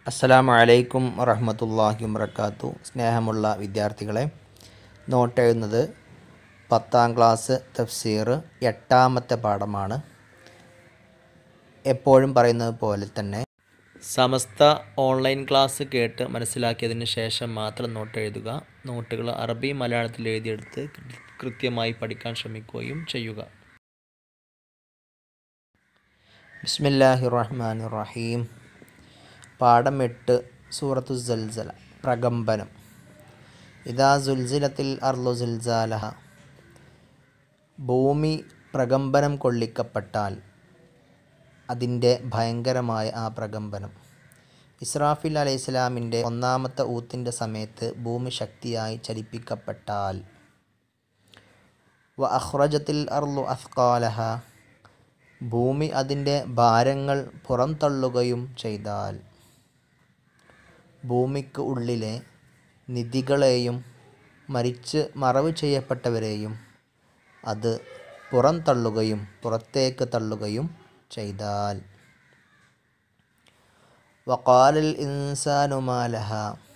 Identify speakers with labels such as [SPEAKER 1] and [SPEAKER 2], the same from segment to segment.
[SPEAKER 1] അസ്സലാമു അലൈക്കും വറഹ്മത്തുള്ളാഹി വബറകാത്തു സ്നേഹമുള്ള വിദ്യാർത്ഥികളെ നോട്ട് എഴുതുന്നത് പത്താം ക്ലാസ് തഫ്സീർ എട്ടാമത്തെ പാഠമാണ് എപ്പോഴും പറയുന്നത് പോലെ തന്നെ സമസ്ത ഓൺലൈൻ ക്ലാസ് കേട്ട് മനസ്സിലാക്കിയതിന് ശേഷം മാത്രം നോട്ട് എഴുതുക നോട്ടുകൾ അറബി മലയാളത്തിൽ എഴുതിയെടുത്ത് കൃത്യമായി പഠിക്കാൻ ശ്രമിക്കുകയും ചെയ്യുക ബിസ്മില്ലാഹി റഹ്മാൻ റഹീം പാഠം എട്ട് സൂറത്തു സൽസല പ്രകമ്പനം ഇതാ സുൽസിലത്തിൽ അർലു സുൽസാലഹ ഭൂമി പ്രകമ്പനം കൊള്ളിക്കപ്പെട്ടാൽ അതിൻ്റെ ഭയങ്കരമായ ആ പ്രകമ്പനം ഇസ്രാഫിൽ അലൈഹി ഇസ്ലാമിൻ്റെ ഒന്നാമത്തെ ഊത്തിൻ്റെ സമയത്ത് ഭൂമി ശക്തിയായി ചലിപ്പിക്കപ്പെട്ടാൽ വ അഹ്റജത്തിൽ അർലു അസ്കാലഹ ഭൂമി അതിൻ്റെ ഭാരങ്ങൾ പുറംതള്ളുകയും ചെയ്താൽ ഭൂമിക്ക് ഉള്ളിലെ നിധികളെയും മരിച്ച് മറവ് ചെയ്യപ്പെട്ടവരെയും അത് പുറംതള്ളുകയും പുറത്തേക്ക് തള്ളുകയും ചെയ്താൽ വക്കാലൽ ഇൻസാനുമാലഹ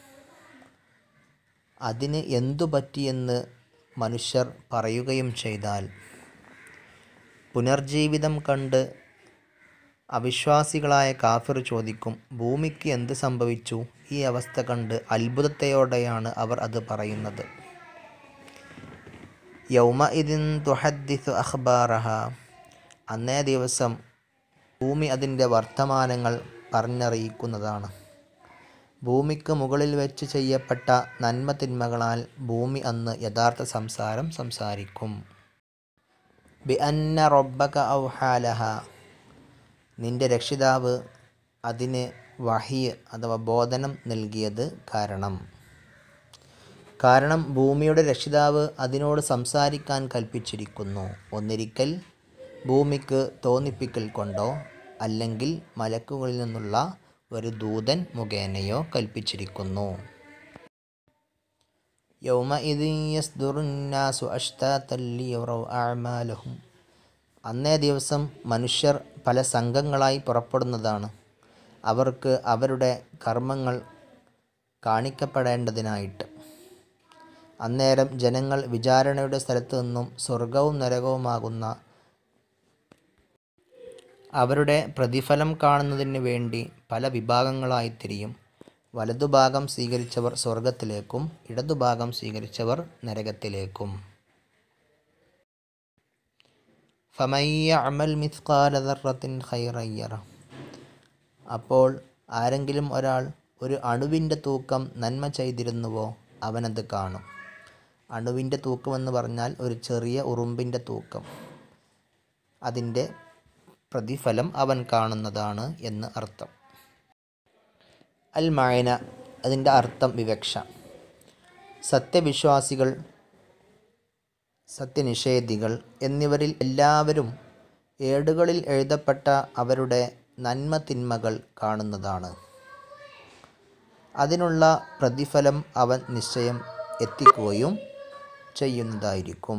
[SPEAKER 1] അതിന് എന്തു പറ്റിയെന്ന് മനുഷ്യർ പറയുകയും ചെയ്താൽ പുനർജീവിതം കണ്ട് അവിശ്വാസികളായ കാഫിർ ചോദിക്കും ഭൂമിക്ക് എന്ത് സംഭവിച്ചു ഈ അവസ്ഥ കണ്ട് അത്ഭുതത്തെയോടെയാണ് അവർ അത് പറയുന്നത് യൗമ ഇതിൻ തുഹദ്ദിസു അഖ്ബാറഹ അന്നേ ദിവസം ഭൂമി അതിൻ്റെ വർത്തമാനങ്ങൾ പറഞ്ഞറിയിക്കുന്നതാണ് ഭൂമിക്ക് മുകളിൽ വെച്ച് ചെയ്യപ്പെട്ട നന്മ തിന്മകളാൽ ഭൂമി അന്ന് യഥാർത്ഥ സംസാരം സംസാരിക്കും ബി അന്ന റൊബ്ബക ഔഹാലഹ നിന്റെ രക്ഷിതാവ് അതിന് വഹിയ് അഥവാ ബോധനം നൽകിയത് കാരണം കാരണം ഭൂമിയുടെ രക്ഷിതാവ് അതിനോട് സംസാരിക്കാൻ കൽപ്പിച്ചിരിക്കുന്നു ഒന്നിരിക്കൽ ഭൂമിക്ക് തോന്നിപ്പിക്കൽ കൊണ്ടോ അല്ലെങ്കിൽ മലക്കുകളിൽ നിന്നുള്ള ഒരു ദൂതൻ മുഖേനയോ കൽപ്പിച്ചിരിക്കുന്നു യൗമ യസ്ദുറുന്നാസു അഷ്താത്തല്ലിയറൗ അഅമാലഹും അന്നേ ദിവസം മനുഷ്യർ പല സംഘങ്ങളായി പുറപ്പെടുന്നതാണ് അവർക്ക് അവരുടെ കർമ്മങ്ങൾ കാണിക്കപ്പെടേണ്ടതിനായിട്ട് അന്നേരം ജനങ്ങൾ വിചാരണയുടെ സ്ഥലത്തു നിന്നും സ്വർഗവും നരകവുമാകുന്ന അവരുടെ പ്രതിഫലം കാണുന്നതിന് വേണ്ടി പല വിഭാഗങ്ങളായി തിരിയും വലതുഭാഗം സ്വീകരിച്ചവർ സ്വർഗത്തിലേക്കും ഇടതുഭാഗം സ്വീകരിച്ചവർ നരകത്തിലേക്കും ഫമയ്യ അമൽ മിസ്കാല ദർറത്തിൻ ഖൈറയ്യറ അപ്പോൾ ആരെങ്കിലും ഒരാൾ ഒരു അണുവിൻ്റെ തൂക്കം നന്മ ചെയ്തിരുന്നുവോ അവനത് കാണും അണുവിൻ്റെ തൂക്കമെന്ന് പറഞ്ഞാൽ ഒരു ചെറിയ ഉറുമ്പിൻ്റെ തൂക്കം അതിൻ്റെ പ്രതിഫലം അവൻ കാണുന്നതാണ് എന്ന് അർത്ഥം അൽ മായന അതിൻ്റെ അർത്ഥം വിവക്ഷ സത്യവിശ്വാസികൾ സത്യനിഷേധികൾ എന്നിവരിൽ എല്ലാവരും ഏടുകളിൽ എഴുതപ്പെട്ട അവരുടെ നന്മ തിന്മകൾ കാണുന്നതാണ് അതിനുള്ള പ്രതിഫലം അവൻ നിശ്ചയം എത്തിക്കുകയും ചെയ്യുന്നതായിരിക്കും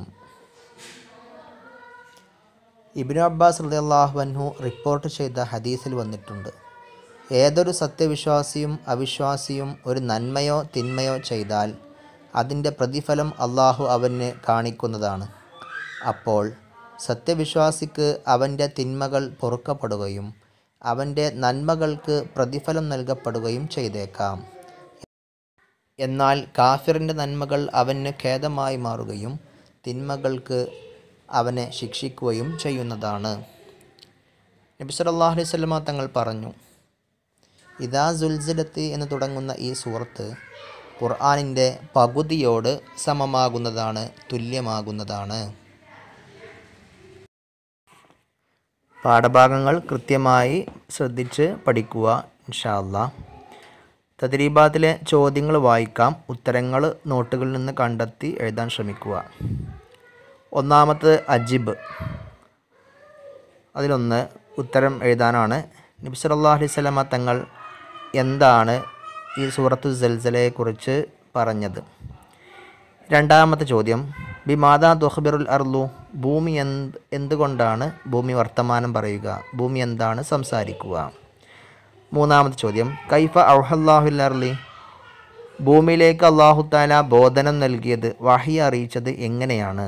[SPEAKER 1] ഇബിനു അബ്ബാസ് റളിയല്ലാഹു അൻഹു റിപ്പോർട്ട് ചെയ്ത ഹദീസിൽ വന്നിട്ടുണ്ട് ഏതൊരു സത്യവിശ്വാസിയും അവിശ്വാസിയും ഒരു നന്മയോ തിന്മയോ ചെയ്താൽ അതിൻ്റെ പ്രതിഫലം അള്ളാഹു അവന് കാണിക്കുന്നതാണ് അപ്പോൾ സത്യവിശ്വാസിക്ക് അവൻ്റെ തിന്മകൾ പൊറുക്കപ്പെടുകയും അവൻ്റെ നന്മകൾക്ക് പ്രതിഫലം നൽകപ്പെടുകയും ചെയ്തേക്കാം എന്നാൽ കാഫിറിൻ്റെ നന്മകൾ അവന് ഖേദമായി മാറുകയും തിന്മകൾക്ക് അവനെ ശിക്ഷിക്കുകയും ചെയ്യുന്നതാണ് നബി സല്ലല്ലാഹു അലൈഹി വസല്ലമ തങ്ങൾ പറഞ്ഞു ഇദാ സുൽസിലത്ത് എന്ന് തുടങ്ങുന്ന ഈ സൂറത്ത് ഖുർആാനിൻ്റെ പകുതിയോട് സമമാകുന്നതാണ് തുല്യമാകുന്നതാണ് പാഠഭാഗങ്ങൾ കൃത്യമായി ശ്രദ്ധിച്ച് പഠിക്കുക ഇൻഷാല്ല തദ്രീബാത്തിലെ ചോദ്യങ്ങൾ വായിക്കാം ഉത്തരങ്ങൾ നോട്ടുകളിൽ നിന്ന് കണ്ടെത്തി എഴുതാൻ ശ്രമിക്കുക ഒന്നാമത് അജിബ് അതിലൊന്ന് ഉത്തരം എഴുതാനാണ് നബി സല്ലല്ലാഹു അലൈഹി വസല്ലമ തങ്ങൾ എന്താണ് ഈ സൂറത്തു സൽസലയെക്കുറിച്ച് പറഞ്ഞത് രണ്ടാമത്തെ ചോദ്യം ബി മാതാ ദുഹബിറുൽ അർലു ഭൂമി എന്ത് എന്തുകൊണ്ടാണ് ഭൂമി വർത്തമാനം പറയുക ഭൂമി എന്താണ് സംസാരിക്കുക മൂന്നാമത്തെ ചോദ്യം കൈഫ ഔഹല്ലാഹുല്ലർലി ഭൂമിയിലേക്ക് അള്ളാഹു താല ബോധനം നൽകിയത് വഹി അറിയിച്ചത് എങ്ങനെയാണ്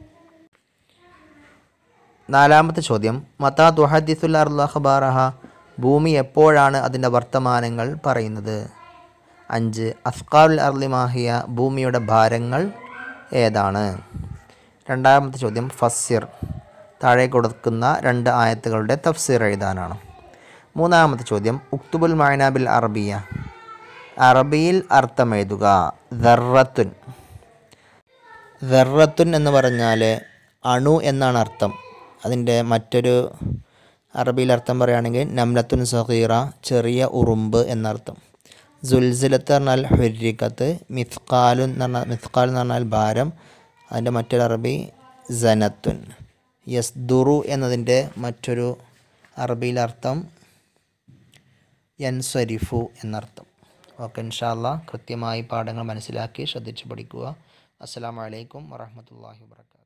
[SPEAKER 1] നാലാമത്തെ ചോദ്യം മതാ തുഹദിസുൽ അർലഹബാറഹ ഭൂമി എപ്പോഴാണ് അതിൻ്റെ വർത്തമാനങ്ങൾ പറയുന്നത് അഞ്ച് അസ്കാറുൽ അർലി മാഹിയ ഭൂമിയുടെ ഭാരങ്ങൾ ഏതാണ് രണ്ടാമത്തെ ചോദ്യം ഫസ്സിർ താഴെ കൊടുക്കുന്ന രണ്ട് ആയത്തുകളുടെ തഫ്സീർ എഴുതാനാണ് മൂന്നാമത്തെ ചോദ്യം ഉക്തുബുൽ മൈനാബിൽ അറബിയ അറബിയിൽ അർത്ഥം എഴുതുക ദർറത്തുൻ ദർറത്തുൻ എന്ന് പറഞ്ഞാൽ അണു എന്നാണ് അർത്ഥം അതിൻ്റെ മറ്റൊരു അറബിയിൽ അർത്ഥം പറയുകയാണെങ്കിൽ നംലത്തുൻ സഹീറ ചെറിയ ഉറുമ്പ് എന്നർത്ഥം സുൽസിലത്ത് പറഞ്ഞാൽ ഹുരിക്കത്ത് മിസ്കാലുൻ എന്ന് പറഞ്ഞാൽ മിസ്കാൽ എന്ന് പറഞ്ഞാൽ ഭാരം അതിൻ്റെ മറ്റൊരു അറബി ജനത്തുൻ യസ്ദുറു എന്നതിൻ്റെ മറ്റൊരു അറബിയിൽ അർത്ഥം യൻസരിഫു എന്നർത്ഥം ഓക്കെ ഇൻഷാല്ല കൃത്യമായി പാഠങ്ങൾ മനസ്സിലാക്കി ശ്രദ്ധിച്ച് പഠിക്കുക അസ്സാം വലൈക്കും വറഹമത്തല്ലാഹി വാത്തു